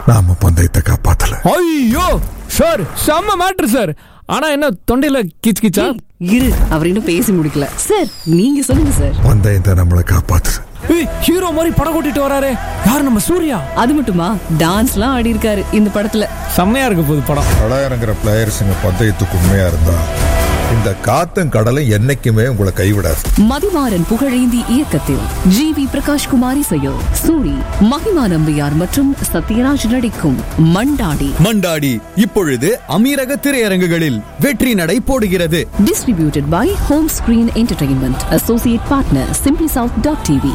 நாம பந்தயத்தை காப்பாத்தல ஐயோ சார் செம்ம மேட்ரு சார் ஆனா என்ன தொண்டையில கிச் கிச்சா ஏய், இரு அவர் இன்னும் பேசி முடிக்கல சார் நீங்க சொல்லுங்க சார் பந்தயம் தான் நம்மளை காப்பாத்துது ஏய் ஹீரோ மாதிரி படம் கூட்டிட்டு வராரு யார் நம்ம சூர்யா அது மட்டுமா டான்ஸ்லாம் ஆடி இருக்காரு இந்த படத்துல செம்மையா இருக்க போகுது படம் களம் இறங்குற பிளேயர்ஸுங்க பந்தயத்துக்கு உண்மையா இருந்தா இந்த காத்தும் கடலும் என்னைக்குமே உங்களை கைவிடாது மதிமாறன் புகழேந்தி இயக்கத்தில் ஜி வி பிரகாஷ் குமார் இசையில் சூரி மகிமா நம்பியார் மற்றும் சத்யராஜ் நடிக்கும் மண்டாடி மண்டாடி இப்பொழுது அமீரக திரையரங்குகளில் வெற்றி நடை போடுகிறது distributed by Home Screen Entertainment, Associate Partner, SimplySouth.tv.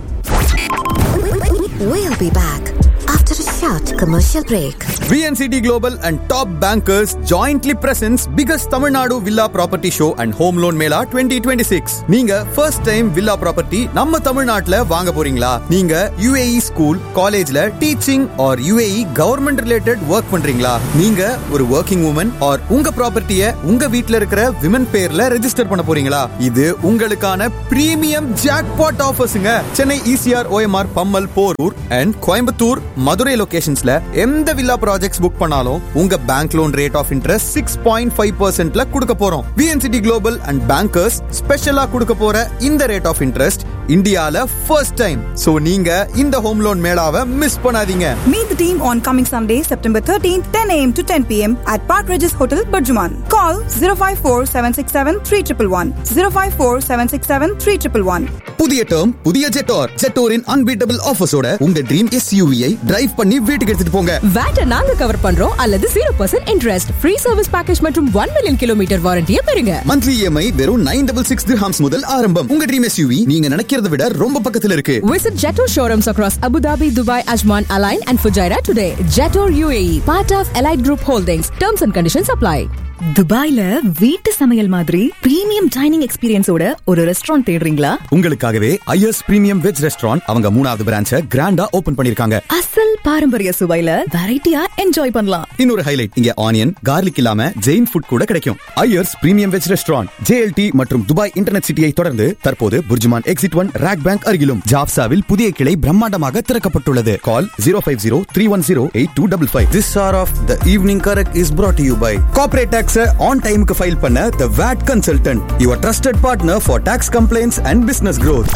We'll be back after a short commercial break. VNCT Global and top bankers jointly presents biggest Tamil Nadu villa property show and home loan mela 2026. நீங்க first time villa property நம்ம தமிழ்நாட்டுல வாங்க போறீங்களா நீங்க UAE school காலேஜ்ல teaching or UAE government related work பண்றீங்களா நீங்க ஒரு ஒர்க்கிங் உமன் ஆர் உங்க ப்ராப்பர்ட்டிய உங்க வீட்ல இருக்கிற விமன் பேர்ல ரெஜிஸ்டர் பண்ண போறீங்களா இது உங்களுக்கான பிரீமியம் ஜாக்பாட் ஆஃபர்ஸ்ங்க Chennai ECR OMR Pammal Porur and Coimbatore Madurai லொகேஷன்ஸ்ல எந்த வில்லா ப்ராஜெக்ட்ஸ் புக் பண்ணாலும் உங்க bank loan rate of interest six point five பர்சன்ட்ல கொடுக்க போறோம் விஎன்சிடி குளோபல் அண்ட் பேங்கர்ஸ் ஸ்பெஷலா கொடுக்க போற இந்த ரேட் ஆஃப் இன்ட்ரெஸ்ட் இந்தியால ஃபர்ஸ்ட் டைம் சோ நீங்க இந்த ஹோம் லோன் மேளாவை மிஸ் பண்ணாதீங்க Meet the team on coming Sunday, September 13th, 10 a.m. to 10 p.m. at Park Regis Hotel, Burjuman. Call 054 767 3111. 054 767 3111. புதிய டேர்ம் புதிய ஜெட்டோர் ஜெட்டோரின் அன்பீட்டபிள் ஆஃபர்ஸோட உங்க ட்ரீம் எஸ்யூவியை டிரைவ் பண்ணி வீட்டுக்கு எடுத்துட்டு போங்க வேட்டை நாங்க கவர் பண்றோம் அல்லது zero percent interest free service package மற்றும் ஒன் மில்லியன் கிலோமீட்டர் வாரண்டியை பெறுங்க மந்த்லி இஎம்ஐ வெறும் நைன் டபுள் சிக்ஸ் ஹாம்ஸ் முதல் ஆரம்பம் உங்க ட்ரீம் எஸ்யூவி நீங்க நினைக்கிறத விட ரொம்ப பக்கத்துல இருக்கு Visit Jetor showrooms across Abu Dhabi, Dubai, Ajman, Align, and Fujairah today. Jetor UAE, part of Allied Group Holdings. Terms and conditions apply. துபாய்ல வீட்டு சமையல் மாதிரி பிரீமியம் டைனிங் எக்ஸ்பீரியன்ஸோட ஒரு ரெஸ்டாரண்ட் தேடுறீங்களா உங்களுக்காகவே ஐஎஸ் பிரீமியம் வெஜ் ரெஸ்டாரண்ட் அவங்க மூணாவது பிரான்ச்ச கிராண்டா ஓபன் பண்ணிருக்காங்க அசல் பாரம்பரிய சுவையில வெரைட்டியா என்ஜாய் பண்ணலாம் இன்னொரு ஹைலைட் இங்க ஆனியன் கார்லிக் இல்லாம ஜெயின் ஃபுட் கூட கிடைக்கும் Iyers premium veg restaurant JLT மற்றும் துபாய் இன்டர்நெட் சிட்டியை தொடர்ந்து தற்போது BurJuman exit one RAK bank அருகிலும் ஜாப்சாவில் புதிய கிளை பிரம்மாண்டமாக திறக்கப்பட்டுள்ளது call zero five zero three one zero eight two double five this hour of the evening correct is brought to you by corporate tax on டைமுக்கு ஃபைல் பண்ண the VAT consultant your trusted partner for tax compliance and business growth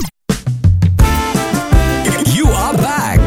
you are back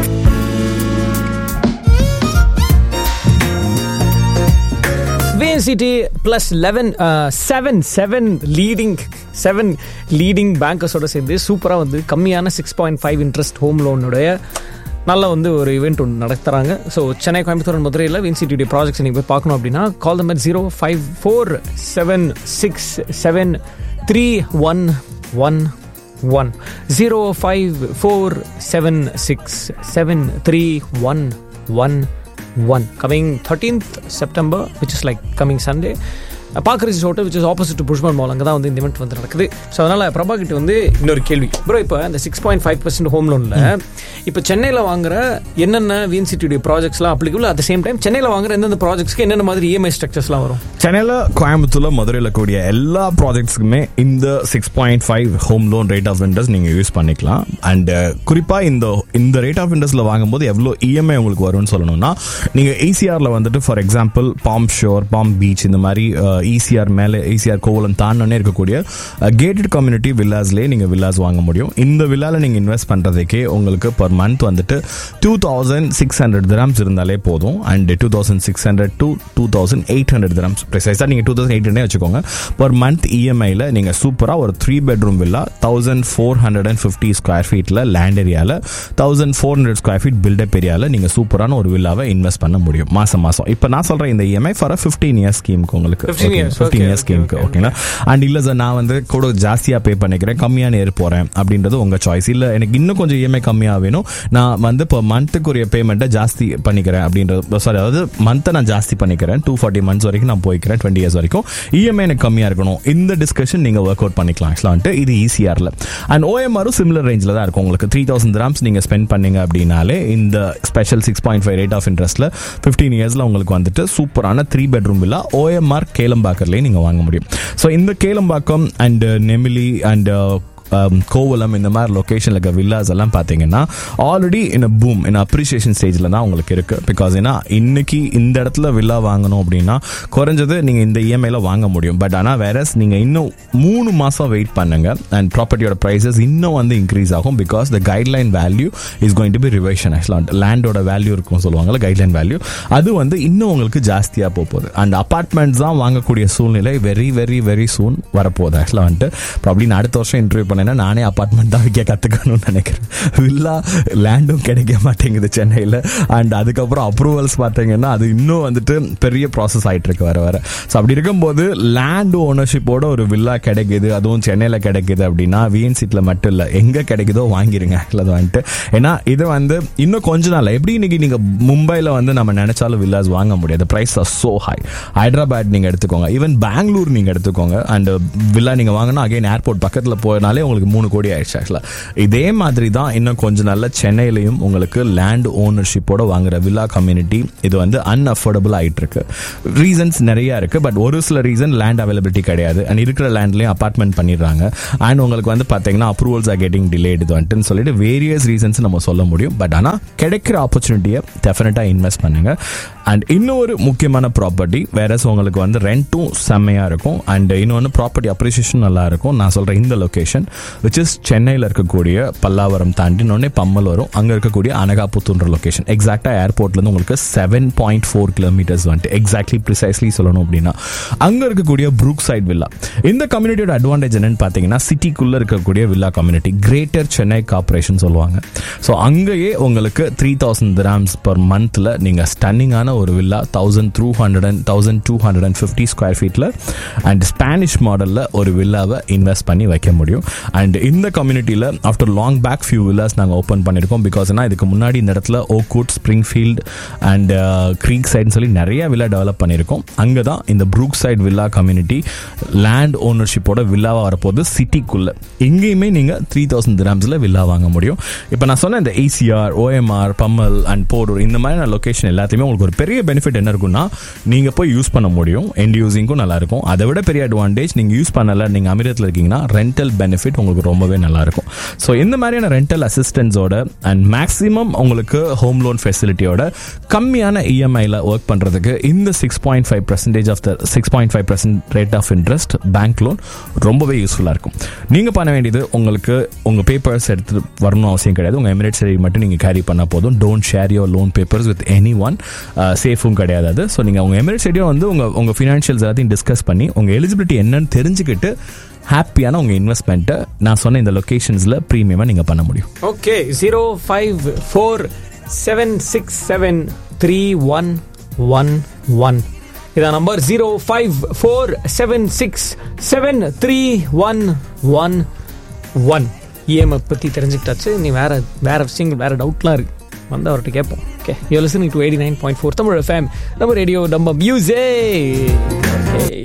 VNCT plus 11 seven seven leading seven leading பேங்கர்ஸோட சேர்ந்து சூப்பராக வந்து கம்மியான six point five interest home லோனுடைய நல்ல வந்து ஒரு ஈவெண்ட் ஒன்று நடத்துகிறாங்க ஸோ சென்னை கோயம்புத்தூர் and மதுரையில் வின்சிடியுடைய ப்ராஜெக்ட்ஸ் நீங்கள் போய் பார்க்கணும் அப்படின்னா call number zero five four seven six seven three one one one zero five four seven six seven three one one one coming thirteenth September which is like coming Sunday Park Regis hotel which is opposite to BurJuman mall அங்கே தான் வந்து இந்த event வந்து நடக்குது so அதனால் பிரபா கிட்ட வந்து இன்னொரு கேள்வி ப்ரோ இப்போ இந்த six point five percent home லோனில் இப்போ சென்னையில் வாங்குற என்னென்ன விஎன்சிடியுடைய ப்ராஜெக்ட்ஸ்லாம் அப்ளிகபிள் அட் சேம் டைம் சென்னையில் வாங்குற எந்தெந்த ப்ராஜெக்ட்ஸ்க்கு என்னென்ன மாதிரி இஎம்ஐ ஸ்ட்ரக்சர்ஸ்லாம் வரும் சென்னையில் கோயம்புத்தூர்ல மதுரையில் கூடிய எல்லா ப்ராஜெக்ட்ஸுக்குமே இந்த six point five home loan rate of interest நீங்கள் யூஸ் பண்ணிக்கலாம் அண்ட் குறிப்பாக இந்த இந்த ரேட் ஆஃப் இன்ட்ரெஸ்ட்டில் வாங்கும்போது எவ்வளோ இஎம்ஐ உங்களுக்கு வரும்னு சொல்லணும்னா நீங்கள் ஈசிஆரில் வந்துட்டு for example palm shore palm beach இந்த மாதிரி ஈசிஆர் மேலே ஈசிஆர் கோவலம் தாண்டனே இருக்கக்கூடிய கேட்டட் கம்யூனிட்டி வில்லாஸ்லேயே நீங்கள் வில்லாஸ் வாங்க முடியும் இந்த வில்லாவில் நீங்கள் இன்வெஸ்ட் பண்ணுறதுக்கே உங்களுக்கு பர் மந்த் வந்துட்டு two thousand six hundred dirhams இருந்தாலே போதும் and two thousand six hundred to two thousand eight hundred dirhams ப்ரிசைஸாக நீங்கள் டூ தௌசண்ட் எயிட் ஹண்ட்ரட் வச்சுக்கோங்க பர் மந்த் இஎம்ஐயில் நீங்கள் சூப்பராக ஒரு three bedroom villa thousand four hundred and fifty square ஃபீட்டில் லேண்ட் ஏரியாவில் thousand four hundred square feet built up ஏரியாவில் நீங்கள் சூப்பரான ஒரு வில்லாவை இன்வெஸ்ட் பண்ண முடியும் மாதம் மாதம் இப்போ நான் சொல்கிறேன் இந்த இஎம்ஐ ஃபார் ஃபிஃப்டீன் இயர்ஸ் ஸ்கீமுக்கு உங்களுக்கு 15 years, fifteen okay, years okay, ஸ்கீமுக்கு okay, ஓகேங்களா அண்ட் இல்லை சார் நான் வந்து கூட ஜாஸ்தியாக பே பண்ணிக்கிறேன் கம்மியான ஏர் போகிறேன் அப்படின்றது உங்கள் சாய்ஸ் இல்லை எனக்கு இன்னும் கொஞ்சம் இஎம்ஐ கம்மியாக வேணும் நான் வந்து இப்போ மந்த்துக்குரிய பேமெண்ட்டை ஜாஸ்தி பண்ணிக்கிறேன் அப்படின்றது சாரி அதாவது மந்த்தை நான் ஜாஸ்தி பண்ணிக்கிறேன் டூ ஃபார்ட்டி மந்த்ஸ் வரைக்கும் நான் போய்க்கிறேன் டுவெண்ட்டி இயர்ஸ் வரைக்கும் இஎம்ஐ எனக்கு கம்மியாக இருக்கணும் இந்த டிஸ்கஷன் நீங்கள் ஒர்க் அவுட் பண்ணிக்கலாம் ஆக்சுவலாக இது ஈஸியாரில் அண்ட் ஓஎம்ஆரும் சிமிலர் ரேஞ்சில் தான் இருக்கும் உங்களுக்கு த்ரீ தௌசண்ட் கிராம்ஸ் நீங்கள் ஸ்பெண்ட் பண்ணீங்க அப்படின்னாலே இந்த special six point five rate of இன்ட்ரெஸ்ட்டில் ஃபிஃப்டீன் இயர்ஸில் உங்களுக்கு வந்துட்டு சூப்பரான த்ரீ பெட்ரூம் வில்லா ஓஎம்ஆர் கேலம்பாக்கர்லேயே நீங்கள் வாங்க முடியும் ஸோ இந்த கேலம்பாக்கம் அண்ட் நெமிலி அண்ட் கோவலம் இந்த மாதிரி லொக்கேஷனில் இருக்க வில்லாஸ் எல்லாம் பார்த்தீங்கன்னா already in boom in appreciation ஸ்டேஜில் தான் உங்களுக்கு இருக்கு பிகாஸ் ஏன்னா இன்னைக்கு இந்த இடத்துல வில்லா வாங்கணும் அப்படின்னா குறைஞ்சது நீங்கள் இந்த இஎம்ஐல வாங்க முடியும் பட் ஆனால் வேற நீங்கள் இன்னும் மூணு மாதம் வெயிட் பண்ணுங்க அண்ட் ப்ராப்பர்ட்டியோட ப்ரைஸஸ் இன்னும் வந்து இன்க்ரீஸ் ஆகும் because the guideline value is going to be revision ஆக்சுவலாக லேண்டோட வேல்யூ இருக்கும் சொல்லுவாங்கல்ல கைட்லைன் வேல்யூ அது வந்து இன்னும் உங்களுக்கு ஜாஸ்தியாக போக போகுது அண்ட் அப்பார்ட்மெண்ட்ஸ் தான் வாங்கக்கூடிய சூழ்நிலை வெரி வெரி வெரி சூன் வரப்போகுது ஆக்சுவலாக வந்துட்டு ப்ராப்ளி நான் அடுத்த வருஷம் இன்டர்வியூ பண்ணேன்னா நானே அப்பார்ட்மெண்ட் தான் வைக்க கற்றுக்கணும்னு நினைக்கிறேன் வில்லா லேண்டும் கிடைக்க மாட்டேங்குது சென்னையில் அண்ட் அதுக்கப்புறம் அப்ரூவல்ஸ் பார்த்தீங்கன்னா அது இன்னும் வந்துட்டு பெரிய ப்ராசஸ் ஆகிட்டு இருக்கு வர வர ஸோ அப்படி இருக்கும்போது லேண்ட் ஓனர்ஷிப்போட ஒரு வில்லா கிடைக்குது அதுவும் சென்னையில் கிடைக்குது அப்படின்னா விஎன் சீட்டில் மட்டும் இல்லை எங்கே கிடைக்குதோ வாங்கிருங்க அது வந்துட்டு ஏன்னா இது வந்து இன்னும் கொஞ்ச நாள் எப்படி இன்னைக்கு நீங்கள் மும்பையில் வந்து நம்ம நினைச்சாலும் வில்லாஸ் வாங்க முடியாது price are so high Hyderabad நீங்கள் எடுத்துக்கோங்க ஈவன் பெங்களூர் நீங்கள் எடுத்துக்கோங்க அண்ட் வில்லா நீங்கள் வாங்கினா அகைன் ஏர்போர்ட் பக்கத்தில் போனாலே உங்களுக்கு மூணு கோடி ஆயிடுச்சு ஆக்சுவலாக இதே மாதிரி தான் இன்னும் கொஞ்ச நாள்ல சென்னையிலையும் உங்களுக்கு லேண்ட் ஓனர்ஷிப்போட வாங்குற வில்லா கம்யூனிட்டி இது வந்து அன்அஃபோர்டபுள் ஆயிட்டு இருக்கு ரீசன்ஸ் நிறைய இருக்கு பட் ஒரு சில ரீசன் லேண்ட் அவைலபிலிட்டி கிடையாது அண்ட் இருக்கிற லேண்ட்லயும் அபார்ட்மெண்ட் பண்ணிடுறாங்க அண்ட் உங்களுக்கு வந்து பாத்தீங்கன்னா அப்ரூவல்ஸ் ஆர் கெட்டிங் டிலேட் இது வந்துட்டுன்னு சொல்லிட்டு வேரியஸ் ரீசன்ஸ் நம்ம சொல்ல முடியும் பட் ஆனால் கிடைக்கிற ஆப்பர்ச்சுனிட்டியை டெஃபினட்டாக இன்வெஸ்ட் பண்ணுங்க அண்ட் இன்னொரு முக்கியமான ப்ராப்பர்ட்டி வேற உங்களுக்கு வந்து ரெண்ட்டும் செம்மையாக இருக்கும் அண்ட் இன்னொன்று ப்ராப்பர்ட்டி அப்ரிசியேஷன் நல்லா இருக்கும் நான் சொல்கிறேன் இந்த லொக்கேஷன் விச் இஸ் சென்னையில் இருக்கக்கூடிய பல்லாவரம் தாண்டி இன்னொன்னே பம்மல் வரும் அங்கே இருக்கக்கூடிய அனகாபுத்தூன்ற லொக்கேஷன் எக்ஸாக்டாக ஏர்போர்ட்லேருந்து உங்களுக்கு செவன் பாயிண்ட் ஃபோர் கிலோமீட்டர்ஸ் வந்துட்டு எக்ஸாக்ட்லி ப்ரிசைஸ்லி சொல்லணும் அப்படின்னா அங்கே இருக்கக்கூடிய ப்ரூக் சைட் வில்லா இந்த கம்யூனிட்டியோட அட்வான்டேஜ் என்னன்னு பார்த்தீங்கன்னா சிட்டிக்குள்ளே இருக்கக்கூடிய villa community greater Chennai corporation சொல்லுவாங்க ஸோ அங்கேயே உங்களுக்கு த்ரீ தௌசண்ட் கிராம்ஸ் பர் மந்த்தில் நீங்கள் ஸ்டன்னிங்கான ஒரு villa thousand three hundred and thousand two hundred and fifty square ஃபீட்டில் அண்ட் ஸ்பானிஷ் மாடலில் ஒரு வில்லாவை இன்வெஸ்ட் பண்ணி வைக்க முடியும் அண்ட் இந்த கம்யூனிட்டியில் after long back few villas நாங்கள் ஓப்பன் பண்ணியிருக்கோம் பிகாஸ் இதுக்கு முன்னாடி இந்த இடத்துல ஓக்கூட் ஸ்ப்ரிங்ஃபீல்ட் அண்ட் க்ரீக் சைடுன்னு சொல்லி நிறைய வில்லா டெவலப் பண்ணியிருக்கோம் அங்கே தான் இந்த Brookside villa community land ஓனர்ஷிப்போட வில்லாவாக வரப்போகுது சிட்டிக்குள்ளே எங்கேயுமே நீங்கள் த்ரீ தௌசண்ட் கிராம்ஸில் வில்லா வாங்க முடியும் இப்போ நான் சொன்ன இந்த ECR OMR Pammal and Porur இந்த மாதிரியான லொக்கேஷன் எல்லாத்தையுமே உங்களுக்கு ஒரு பெரிய பெனிஃபிட் என்ன இருக்குன்னா நீங்கள் போய் யூஸ் பண்ண முடியும் எண்ட் யூசிங்க்கும் நல்லா இருக்கும் அதை விட பெரிய அட்வான்டேஜ் நீங்கள் யூஸ் பண்ணல நீங்கள் அமிரத்தில் இருக்கீங்கன்னா ரெண்டல் பெனிஃபிட் உங்களுக்கு ரொம்பவே நல்லா இருக்கும் ஸோ இந்த மாதிரியான ரெண்டல் அசிஸ்டன்ஸோட அண்ட் மேக்ஸிமம் உங்களுக்கு ஹோம் லோன் ஃபெசிலிட்டியோட கம்மியான இஎம்ஐல ஒர்க் பண்ணுறதுக்கு இந்த six point five percentage of the six point five percent rate of interest bank loan ரொம்பவே யூஸ்ஃபுல்லாக இருக்கும் நீங்கள் பண்ண வேண்டியது உங்களுக்கு உங்கள் பேப்பர்ஸ் எடுத்து வரணும் அவசியம் கிடையாது உங்கள் எமிரேட் சரி மட்டும் நீங்கள் கேரி பண்ணால் போதும் don't share your loan papers with anyone சேஃபும் கிடையாது அது ஸோ நீங்கள் உங்கள் எமிரேட் சைடியும் வந்து உங்கள் உங்கள் ஃபினான்ஷியல்ஸ் எல்லாத்தையும் டிஸ்கஸ் பண்ணி உங்கள் எலிஜிபிலிட்டி என்னன்னு தெரிஞ்சுக்கிட்டு ஹாப்பியான உங்கள் இன்வெஸ்ட்மெண்ட்டை நான் சொன்ன இந்த லொக்கேஷன்ஸில் ப்ரீமியமாக நீங்கள் பண்ண முடியும் okay zero five four seven six seven three one one one இதான் number zero five four seven six seven three one one one EMI பற்றி தெரிஞ்சுக்கிட்டாச்சு நீ வேற வேற விஷயங்கள் வேற டவுட்லாம் இருக்கு வந்து அவர்கிட்ட கேட்போம் okay you listening to eighty nine point four Tamil fame நம்ம ரேடியோ நம்ம மியூசே okay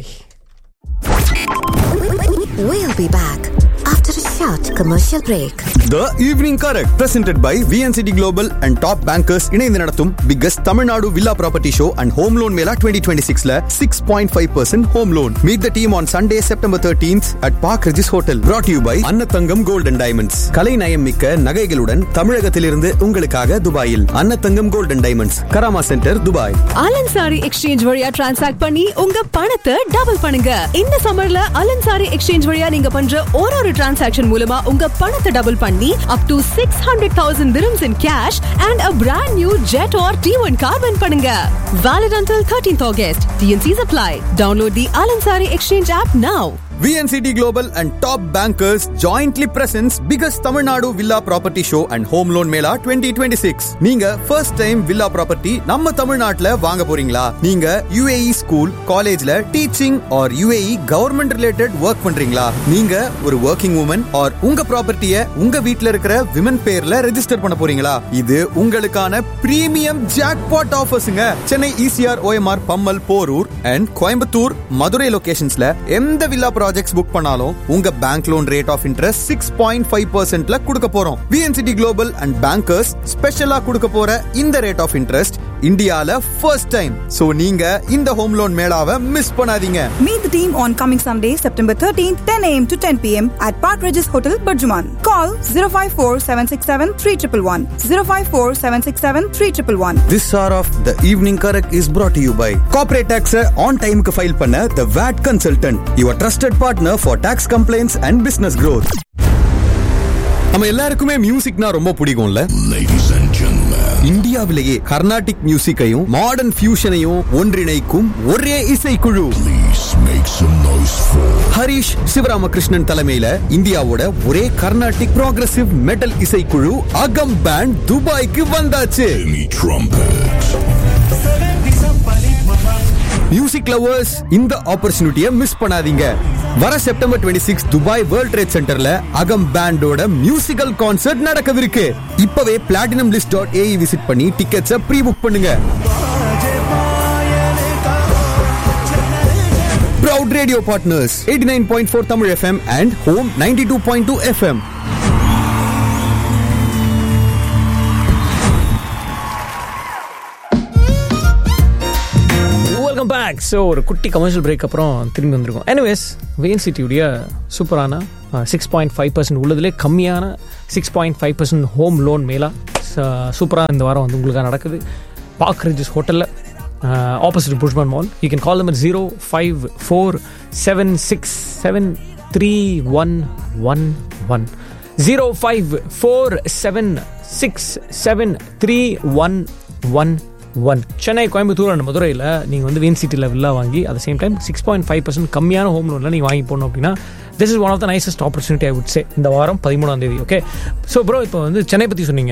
We'll be back after a short commercial break. The Evening Correct presented by VNCT Global and Top Bankers இணைந்து நடத்தும் biggest Tamil Nadu villa property show and home loan mela 2026ல 6.5% home loan meet the team on Sunday September 13th at Park Regis Hotel brought to you by Annathangam gold and diamonds கலை நயம் மிக்க நகைகளுடன் தமிழகத்திலிருந்து உங்களுக்காக துபாயில் Annathangam gold and diamonds Karama centre Dubai Al Ansari exchange வழியா transact பண்ணி உங்க பணத்தை டபுள் பண்ணுங்க இந்த சம்மர்ல அலன்சாரி எக்ஸ்சேஞ்ச் வழியா நீங்க பண்ற ஒரு ஒரு டிரான்சாக்ஷன் மூலமா உங்க பணத்தை டபுள் பண்ணி up to six hundred thousand dirhams in cash and a brand new Jet or T1 car win பண்ணுங்க valid until 13th August TNCs apply download the Alansari Exchange app now VNCT Global and Top Bankers jointly presents biggest Tamil Nadu Villa Property Show and Home Loan Mela 2026. நீங்க first time villa property நம்ம தமிழ்நாட்டுல வாங்க போறீங்களா நீங்க UAE school காலேஜ்ல teaching or UAE government related work பண்றீங்களா நீங்க ஒரு ஒர்க்கிங் உமன் ஆர் உங்க ப்ராப்பர்ட்டிய உங்க வீட்ல இருக்கிற விமன் பேர்ல ரெஜிஸ்டர் பண்ண போறீங்களா இது உங்களுக்கான பிரீமியம் ஜாக்பாட் ஆஃபர்ஸ்ங்க Chennai ECR OMR Pammal Porur and Coimbatore Madurai லொகேஷன்ஸ்ல எந்த வில்லா ப்ராஜெக்ட்ஸ் புக் பண்ணாலும் உங்க bank loan rate of interest six point five பர்சன்ட்ல கொடுக்க போறோம் விஎன்சிடி குளோபல் அண்ட் பேங்கர்ஸ் ஸ்பெஷலா கொடுக்க போற இந்த ரேட் ஆஃப் இன்ட்ரெஸ்ட் இந்தியால ஃபர்ஸ்ட் டைம் சோ நீங்க இந்த ஹோம் லோன் மேளாவை மிஸ் பண்ணாதீங்க Meet the team on coming Sunday, September 13th, 10 a.m. to 10 p.m. at Park Regis Hotel, Burjuman. Call 054 767 3111. 054 767 3111. This hour of the evening correct is brought to you by corporate tax on டைமுக்கு file பண்ண the VAT consultant your trusted partner for tax compliance and business growth நம்ம எல்லாருக்குமே மியூசிக்னா ரொம்ப பிடிக்கும்ல இந்தியாவிலேயே Carnatic மியூசிக்கையும் modern ஃபியூஷனையும் ஒன்றிணைக்கும் ஒரே இசைக்குழு ஹரிஷ் சிவராமகிருஷ்ணன் தலைமையில இந்தியாவோட ஒரே கர்நாடிக் ப்ராக்ரசிவ் மெட்டல் இசைக்குழு அகம் பேண்ட் துபாய்க்கு வந்தாச்சு மியூசிக் லவர்ஸ் இந்த ஆப்பர்ச்சுனிட்டியை மிஸ் பண்ணாதீங்க வர September 26 six Dubai world trade சென்டர்ல அகம் பேண்டோட மியூசிக்கல் கான்சர்ட் நடக்கவிருக்கு இப்பவே platinum list dot A visit பண்ணி டிக்கெட்ஸை ப்ரீ புக் பண்ணுங்க Proud Radio Partners 89.4 Tamil FM and Home 92.2 FM. Welcome back so ஒரு குட்டி கமர்ஷியல் பிரேக் அப்புறம் திரும்பி வந்திருக்கோம் எனிவேஸ் வெயின் சிட்டியுடைய சூப்பரான சிக்ஸ் பாயிண்ட் ஃபைவ் பர்சன்ட் உள்ளதுலே கம்மியான six point five percent home loan mela சூப்பராக இந்த வாரம் வந்து உங்களுக்காக நடக்குது பார்க் ரிஜிஸ் ஹோட்டலில் opposite BurJuman mall you can call number zero five four seven six seven three one one one zero five four seven six seven three one one one Chennai Coimbatore and மதுரையில் நீங்கள் வந்து வெயின் சிட்டியில் வில்லா வாங்கி at same time six point five percent கம்மியான home லோனில் நீங்கள் வாங்கி போகணும் அப்படின்னா this is one of the nicest opportunity I would say இந்த வாரம் பதிமூணாம் தேதி ஓகே ஸோ ப்ரோ இப்போ வந்து சென்னை பற்றி சொன்னீங்க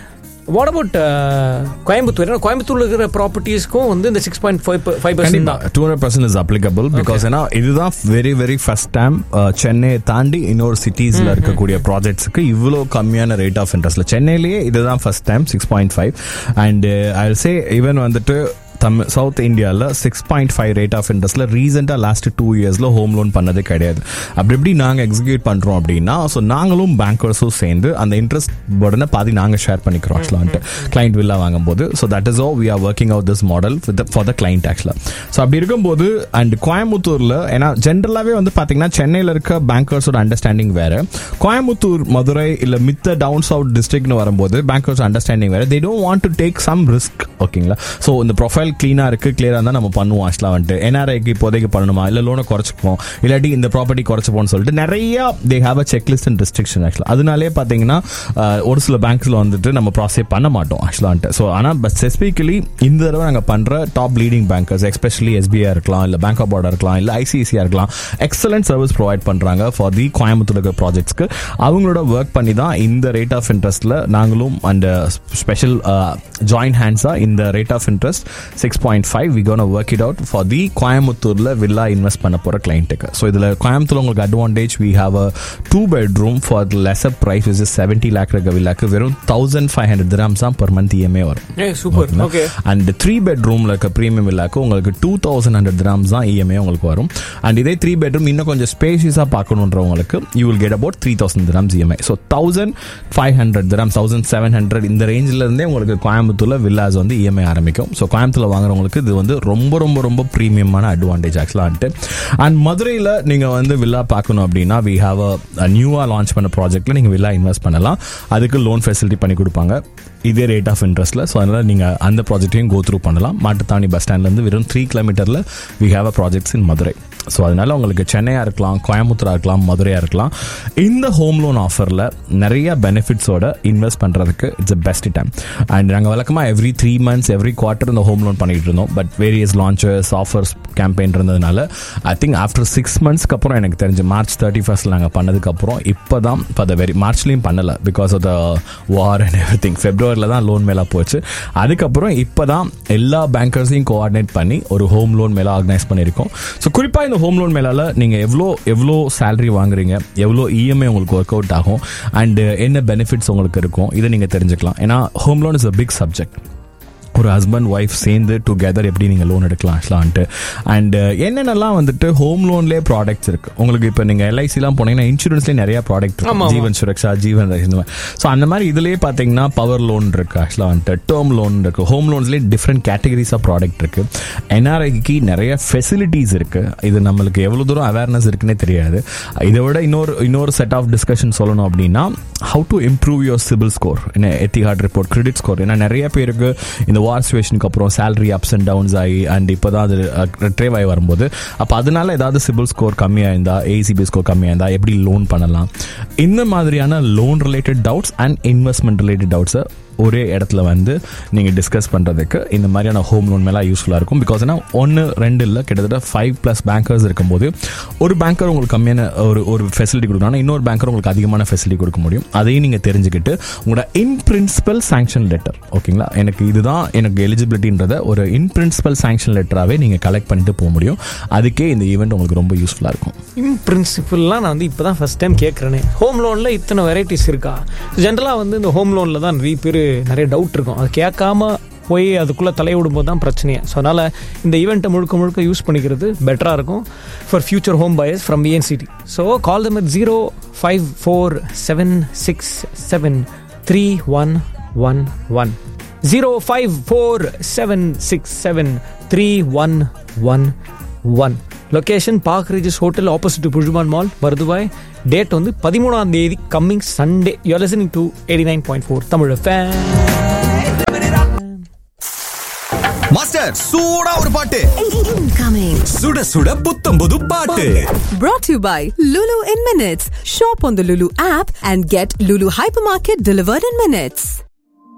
வாட் அபவுட் கோயம்புத்தூர் ஏன்னா கோயம்புத்தூர்ல இருக்கிற ப்ராப்பர்ட்டிஸ்க்கும் வந்து இந்த six point five five percent தான் two hundred percent is applicable because ஏன்னா இதுதான் வெரி வெரி ஃபர்ஸ்ட் டைம் சென்னையை தாண்டி இன்னொரு சிட்டிஸ்ல இருக்கக்கூடிய ப்ராஜெக்ட்ஸ்க்கு இவ்வளோ கம்மியான ரேட் ஆஃப் இன்ட்ரெஸ்ட்ல சென்னையிலேயே இதுதான் first time six point five and I say even வந்துட்டு தமிழ் சவுத் இந்தியாவில் six point five rate of இன்ட்ரெஸ்ட்ல ரீசெண்டாக லாஸ்ட் டூ இயர்ஸில் ஹோம் லோன் பண்ணதே கிடையாது அப்படி எப்படி நாங்கள் எக்ஸிக்யூட் பண்ணுறோம் அப்படின்னா ஸோ நாங்களும் பேங்கர்ஸும் சேர்ந்து அந்த இன்ட்ரெஸ்ட் உடனே பாதி நாங்கள் ஷேர் பண்ணிக்கிறோம் ஆக்சுவலாக வந்துட்டு கிளைண்ட் வில்லா வாங்கும்போது so that is oh we are working out this model for the client ஆக்சுவலாக ஸோ அப்படி இருக்கும்போது அண்ட் கோயம்புத்தூரில் ஏன்னா ஜென்ரலாகவே வந்து பார்த்தீங்கன்னா சென்னையில் இருக்க பேங்கர்ஸோட அண்டர்ஸ்டாண்டிங் வேறு கோயம்புத்தூர் மதுரை இல்லை மித்த டவுன் சவுத் டிஸ்ட்ரிக்ட்னு வரும்போது பேங்கர்ஸ் அண்டர்ஸ்டாண்டிங் வேறு they don't want to take some risk ஓகேங்களா ஸோ இந்த ப்ரொஃபைல் க்ளீனாக இருக்குது கிளியராக இருந்தால் நம்ம பண்ணுவோம் ஆக்சுவலாக வந்துட்டு என்ஆர்ஐக்கு இப்போதைக்கு பண்ணணுமா இல்லை லோனை குறைச்சிப்போம் இல்லாட்டி இந்த ப்ராப்பர்ட்டி குறைச்சிப்போம்னு சொல்லிட்டு நிறைய they have a checklist and restriction ஆக்சுவலாக அதனாலே பார்த்தீங்கன்னா அஹ், ஒரு சில பேங்க்ஸில் வந்துட்டு நம்ம ப்ராசஸ் பண்ண மாட்டோம் ஆக்சுவலாக வந்துட்டு ஸோ ஆனால் பட் ஸ்பெசிஃபிக்கலி இந்த தடவை நாங்கள் பண்ணுற top leading bankers especially SBI இருக்கலாம் இல்லை பேங்க் ஆஃப் பரோடா இருக்கலாம் இல்லை ஐசிஐசியாக இருக்கலாம் எக்ஸலண்ட் சர்வீஸ் ப்ரொவைட் பண்ணுறாங்க ஃபார் தி கோயம்புத்தூர் இருக்கிற ப்ராஜெக்ட்ஸ்க்கு அவங்களோட ஒர்க் பண்ணி தான் இந்த ரேட் ஆஃப் இன்ட்ரெஸ்ட்டில் நாங்களும் அந்த ஸ்பெஷல் ஜாயிண்ட் ஹேண்ட்ஸாக இந்த rate of interest six point five we gone work it out for the கோயம்புத்தூரில் வில்லா இன்வெஸ்ட் பண்ண போகிற கிளைண்ட்டுக்கு ஸோ இதில் கோயம்புத்தூர் உங்களுக்கு advantage we have a two bedroom for lesser price is seventy lakh இருக்க வில்லாக்கு வெறும் தௌசண்ட் ஃபைவ் ஹண்ட்ரட் கிராம்ஸ் தான் per month EMI வரும் a super okay and three பெட்ரூம்ல இருக்க ப்ரீமியம் வில்லாக்கு உங்களுக்கு டூ தௌசண்ட் ஹண்ட்ரட் கிராம்ஸ் தான் இஎம்ஐ உங்களுக்கு வரும் அண்ட் இதே த்ரீ பெட்ரூம் இன்னும் கொஞ்சம் ஸ்பேஷியஸாக பார்க்கணுன்றவங்களுக்கு you will get about three thousand grams EMI so thousand five hundred grams thousand seven hundred இந்த ரேஞ்சில் இருந்தே உங்களுக்கு கோயம்புத்தூர்ல வில்லாஸ் வந்து இஎம்ஐ ஆரம்பிக்கும் ஸோ கோயம்புத்தூர்ல வாங்குறவங்களுக்கு இது வந்து ரொம்ப ரொம்ப ரொம்ப ப்ரீமியமான அட்வான்டேஜ் ஆக்சுவலாக அண்ட் மதுரையில் நீங்கள் வந்து வில்லா பார்க்கணும் அப்படின்னா வி ஹாவ் அ நியூவாக லான்ச் பண்ண ப்ராஜெக்ட்டில் நீங்கள் வில்லா இன்வெஸ்ட் பண்ணலாம் அதுக்கு லோன் ஃபெசிலிட்டி பண்ணி கொடுப்பாங்க இதே ரேட் ஆஃப் இன்ட்ரெஸ்ட்டில் ஸோ அதனால் நீங்கள் அந்த ப்ராஜெக்ட்டையும் கோ த்ரூ பண்ணலாம் மாட்டுத்தாவணி பஸ் ஸ்டாண்ட்லேருந்து வெறும் த்ரீ கிலோமீட்டரில் we have a projects in Madurai so அதனால உங்களுக்கு சென்னையாக இருக்கலாம் கோயம்புத்தூராக இருக்கலாம் மதுரையாக இருக்கலாம் இந்த ஹோம் லோன் ஆஃபரில் நிறைய பெனிஃபிட்ஸோட இன்வெஸ்ட் பண்ணுறதுக்கு it's a best time and நாங்கள் வழக்கமாக every three months every quarter இந்த ஹோம் லோன் பண்ணிட்டு இருந்தோம் but various launches offers campaign இருந்ததுனால ஐ திங்க் ஆஃப்டர் சிக்ஸ் மந்த்ஸ்க்கு அப்புறம் எனக்கு தெரிஞ்சு மார்ச் தேர்ட்டி ஃபர்ஸ்ட் நாங்கள் பண்ணதுக்கப்புறம் இப்போ தான் இப்போ த வெரி மார்ச்லேயும் பண்ணலை because of the war and everything ஃபெப்ரவரியில் தான் லோன் மேலே போச்சு அதுக்கப்புறம் இப்போ தான் எல்லா பேங்கர்ஸையும் கோஆர்டினேட் பண்ணி ஒரு ஹோம் லோன் மேலே ஆர்கனைஸ் பண்ணியிருக்கோம் ஸோ குறிப்பாக இந்த ஹோம் லோன் மேலால நீங்கள் எவ்வளோ எவ்வளோ சேலரி வாங்குறீங்க எவ்வளோ இஎம்ஐ உங்களுக்கு ஒர்க் அவுட் ஆகும் அண்ட் என்ன பெனிஃபிட்ஸ் உங்களுக்கு இருக்கும் இதை நீங்கள் தெரிஞ்சுக்கலாம் ஏன்னா home loan is a big subject ஒரு ஹஸ்பண்ட் ஒய்ஃப் சேர்ந்து டுகெதர் எப்படி நீங்கள் லோன் எடுக்கலாம் ஆக்சுவலான்ட்டு அண்ட் என்னென்னலாம் வந்துட்டு ஹோம் லோன்லேயே ப்ராடக்ட்ஸ் இருக்கு உங்களுக்கு இப்போ நீங்கள் எல்ஐசிலாம் போனீங்கன்னா இன்சூரன்ஸ்லேயே நிறைய ப்ராடக்ட் ஆமா, இருக்கு ஆமா. ஜீவன் சுரக்ஷா ஜீவன் ஸோ அந்த மாதிரி இதுலேயே பார்த்தீங்கன்னா பவர் லோன் இருக்கு ஆக்சுவலாக வந்துட்டு டேர்ம் லோன் இருக்கு ஹோம் லோன்ஸ்லேயே டிஃப்ரெண்ட் கேட்டகரிஸ் ஆஃப் ப்ராடக்ட் இருக்கு என்ஆர்ஐக்கு நிறைய ஃபெசிலிட்டிஸ் இருக்கு இது நம்மளுக்கு எவ்வளோ தூரம் அவேர்னஸ் இருக்குன்னே தெரியாது இதை விட இன்னொரு இன்னொரு செட் ஆஃப் டிஸ்கஷன் சொல்லணும் அப்படின்னா how to improve your CIBIL score என்ன எத்திஹாட் ரிப்போர்ட் கிரெடிட் ஸ்கோர் ஏன்னா நிறைய பேருக்கு இந்த வார் சுவேஷனுக்கு அப்புறம் சேலரி அப்ஸ் அண்ட் டவுன்ஸ் ஆகி அண்ட் இப்போ தான் அது ட்ரேவ் ஆகி வரும்போது அப்போ அதனால ஏதாவது சிபில் ஸ்கோர் கம்மியாக இருந்தா ஏசிபி ஸ்கோர் கம்மியாக இருந்தா எப்படி லோன் பண்ணலாம் இந்த மாதிரியான loan related doubts and investment related டவுட்ஸை ஒரே இடத்துல வந்து நீங்கள் டிஸ்கஸ் பண்ணுறதுக்கு இந்த மாதிரியான ஹோம் லோன் மேலே யூஸ்ஃபுல்லாக இருக்கும் பிகாஸ் ஏன்னா ஒன்று ரெண்டு இல்லை கிட்டத்தட்ட ஃபைவ் ப்ளஸ் பேங்கர்ஸ் இருக்கும்போது ஒரு பேங்கர் உங்களுக்கு கம்மியான ஒரு ஒரு ஃபெசிலிட்டி கொடுக்கணும் ஆனால் இன்னொரு பேங்கர் உங்களுக்கு அதிகமான ஃபெசிலிட்டி கொடுக்க முடியும் அதையும் நீங்கள் தெரிஞ்சுக்கிட்டு உங்களோட இன் பிரின்சிபல் சாங்ஷன் லெட்டர் ஓகேங்களா எனக்கு இதுதான் எனக்கு எலிஜிபிலிட்டின்றத ஒரு இன் பிரின்சிபல் சாங்ஷன் லெட்டராகவே நீங்கள் கலெக்ட் பண்ணிட்டு போக முடியும் அதுக்கே இந்த ஈவெண்ட் உங்களுக்கு ரொம்ப யூஸ்ஃபுல்லாக இருக்கும் இன் பிரின்சிபல்லாம் நான் வந்து இப்போ தான் ஃபஸ்ட் டைம் கேட்குறேனே ஹோம் லோனில் இத்தனை வெரைட்டிஸ் இருக்கா ஜென்ரலாக வந்து இந்த ஹோம் லோனில் தான் நிறைய பேர் நிறைய டவுட் இருக்கும் அது கேட்காம போய் அதுக்குள்ளே தலையிடும் போது தான் பிரச்சனையே ஸோ அதனால் இந்த ஈவெண்ட்டை முழுக்க முழுக்க யூஸ் பண்ணிக்கிறது பெட்டராக இருக்கும் for future home buyers from VNCT so call them at zero five four seven six seven three one one one zero five four seven six seven three one one one location park Regis hotel opposite புழுமான் mall மருதுவாய் date வந்து பதிமூணாம் தேதி coming Sunday you listening to eighty nine point four Tamil fan master சூடா ஒரு பாட்டு Incoming. சுட சுட புத்தம் புது பாட்டு Brought to you by Lulu in Minutes. Shop on the Lulu app and get Lulu Hypermarket delivered in minutes.